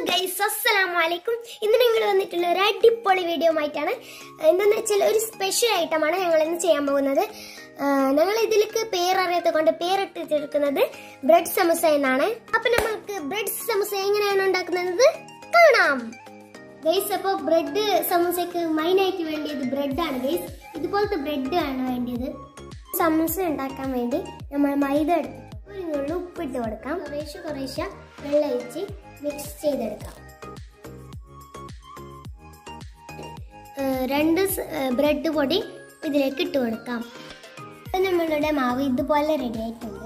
guys അസ്സലാമു അലൈക്കും ഇന്ന് ഞങ്ങൾ വന്നിട്ടുള്ള ഒരു അടിപൊളി വീഡിയോ ആയിട്ടാണ് എന്താന്ന് വെച്ചാൽ ഒരു സ്പെഷ്യൽ ഐറ്റമാണ് ഞങ്ങൾ ഇന്ന് ചെയ്യാൻ പോകുന്നത് ആ, ഞങ്ങൾ ഇതിലേക്ക് പേരറിയാത്ത കൊണ്ട് പേരിട്ടിരിക്കുന്നത് ബ്രെഡ് സമൂസ എന്നാണ് അപ്പൊ നമുക്ക് ബ്രെഡ് സമൂസ എങ്ങനെയാണ് ഉണ്ടാക്കുന്നത് കാണാം ഗൈസ് അപ്പോൾ ബ്രെഡ് സമൂസയ്ക്ക് മെയിൻ ആയിട്ട് വേണ്ടിയത് ബ്രെഡാണ് ഗൈസ് ഇതുപോലത്തെ ബ്രെഡ് ആണ് വേണ്ടിയത് സമൂസ ഉണ്ടാക്കാൻ വേണ്ടി നമ്മൾ മൈദ എടുത്തിട്ട് ഒരു നുള്ളു ഉപ്പിട്ട് കൊടുക്കാം കുറേശ്ശെ കുറേശ്ശെ വെള്ളം ഒഴിച്ച് മിക്സ് ചെയ്തെടുക്കാം ഏഹ് രണ്ട് ബ്രെഡ് പൊടി ഇതിലേക്ക് ഇട്ട് കൊടുക്കാം ഇപ്പൊ നമ്മളുടെ മാവ് ഇതുപോലെ റെഡി ആയിട്ടുണ്ട്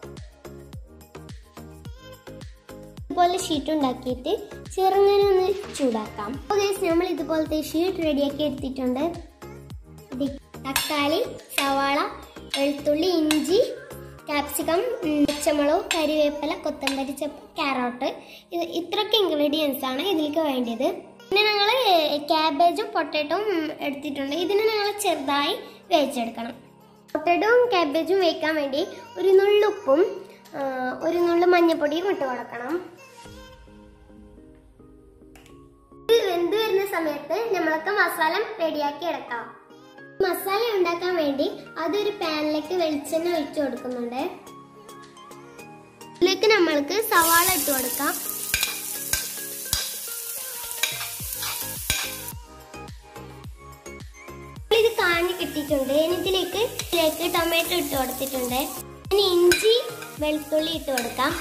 ഇതുപോലെ ഷീറ്റ് ഉണ്ടാക്കിയിട്ട് ചെറുങ്ങനെ ഒന്ന് ചൂടാക്കാം അപ്പോൾ ഗൈസ് നമ്മൾ ഇതുപോലത്തെ ഷീറ്റ് റെഡിയാക്കി എടുത്തിട്ടുണ്ട് ഇത് തക്കാളി സവാള വെളുത്തുള്ളി ഇഞ്ചി ക്യാപ്സിക്കം ഉം, പച്ചമുളക് കരിവേപ്പില കൊത്തമ്പരി ചപ്പ് ക്യാരറ്റ് ഇത് ഇത്രയൊക്കെ ഇൻഗ്രീഡിയൻസ് ആണ് ഇതിലേക്ക് വേണ്ടത് പിന്നെ ഞങ്ങൾ ക്യാബേജും പൊട്ടാറ്റോയും എടുത്തിട്ടുണ്ട് ഇതിനെ ഞങ്ങൾ ചെറുതായി വേവിച്ചെടുക്കണം പൊട്ടാറ്റോയും ക്യാബേജും വേവിക്കാൻ വേണ്ടി ഒരു നുള്ളുപ്പും ആ, ഒരു നുള്ളു മഞ്ഞപ്പൊടിയും ഇട്ട് കൊടുക്കണം ഇത് വെന്ത് വരുന്ന സമയത്ത് നമ്മളൊക്കെ മസാല റെഡിയാക്കി എടുക്കാം മസാല ഉണ്ടാക്കാൻ വേണ്ടി അതൊരു പാനിലേക്ക് വെളിച്ചെണ്ണ ഒഴിച്ചു കൊടുക്കുന്നുണ്ട് ഇതിലേക്ക് നമ്മൾക്ക് സവാള ഇട്ട് കൊടുക്കാം ഇത് കാഞ്ഞ് കിട്ടിയിട്ടുണ്ട് ഇനി ഇതിലേക്ക് ഇതിലേക്ക് ടൊമാറ്റോ ഇട്ട് കൊടുത്തിട്ടുണ്ട് ഇനി ഇഞ്ചി വെളുത്തുള്ളി ഇട്ട് കൊടുക്കാം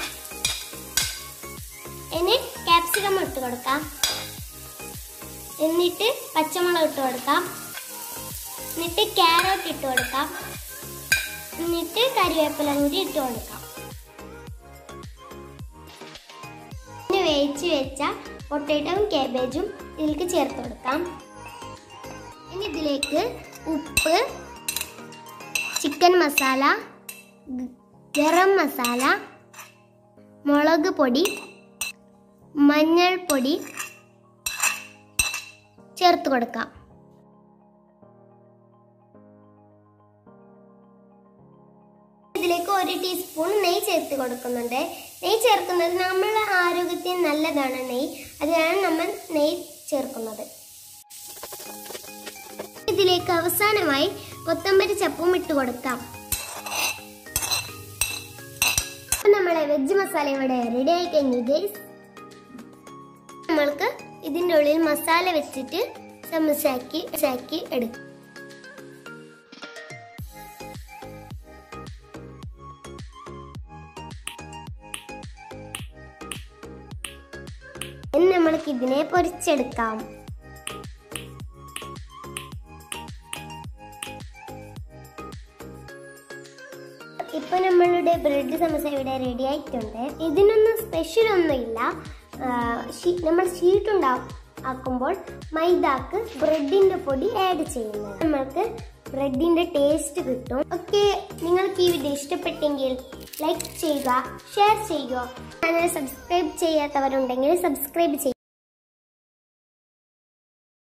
ഇനി ക്യാപ്സിക്കം ഇട്ട് കൊടുക്കാം എന്നിട്ട് പച്ചമുളക് ഇട്ട് കൊടുക്കാം എന്നിട്ട് ക്യാരറ്റ് ഇട്ട് കൊടുക്കാം എന്നിട്ട് കരിവേപ്പില കൂടി ഇട്ട് കൊടുക്കാം പിന്നെ വേവിച്ച് വെച്ച പൊട്ടറ്റോയും കാബേജും ഇതിലേക്ക് ചേർത്ത് കൊടുക്കാം ഇനി ഇതിലേക്ക് ഉപ്പ് ചിക്കൻ മസാല ഗ- ഗരം മസാല മുളക് പൊടി മഞ്ഞൾപ്പൊടി ചേർത്ത് കൊടുക്കാം ഇതിലേക്ക് ഒരു ടീസ്പൂൺ നെയ്യ് ചേർത്ത് കൊടുക്കുന്നുണ്ട് നെയ്യ് ചേർക്കുന്നത് നമ്മളുടെ ആരോഗ്യത്തിന് നല്ലതാണ് നെയ്യ് അതിനാണ് നമ്മൾ നെയ്യ് ചേർക്കുന്നത് ഇതിലേക്ക് അവസാനമായി കൊത്തമ്പരി ചപ്പും ഇട്ട് കൊടുക്കാം അപ്പൊ നമ്മളെ വെജ് മസാല ഇവിടെ റെഡി ആയി കഴിഞ്ഞു ഗൈസ് നമ്മൾക്ക് ഇതിൻ്റെ ഉള്ളിൽ മസാല വെച്ചിട്ട് സമസാക്കി സാക്കി എടുക്കും ഇനി നമ്മൾക്ക് ഇതിനെ പൊരിച്ചെടുക്കാം ഇപ്പൊ നമ്മളുടെ ബ്രെഡ് സമോസ ഇവിടെ റെഡി ആയിട്ടുണ്ട് ഇതിനൊന്നും സ്പെഷ്യൽ ഒന്നുമില്ല ആ, ഷീ- നമ്മൾ ഷീറ്റ് ഉണ്ടാ- ആക്കുമ്പോൾ മൈദാക്ക് ബ്രെഡിന്റെ പൊടി ആഡ് ചെയ്യുന്നത് നമ്മൾക്ക് ബ്രെഡിന്റെ ടേസ്റ്റ് കിട്ടും ഓക്കെ നിങ്ങൾക്ക് ഈ വീഡിയോ ഇഷ്ടപ്പെട്ടെങ്കിൽ ലൈക്ക് ചെയ്യുക ഷെയർ ചെയ്യുക ചാനൽ സബ്സ്ക്രൈബ് ചെയ്യാത്തവരുണ്ടെങ്കിൽ സബ്സ്ക്രൈബ് ചെയ്യുക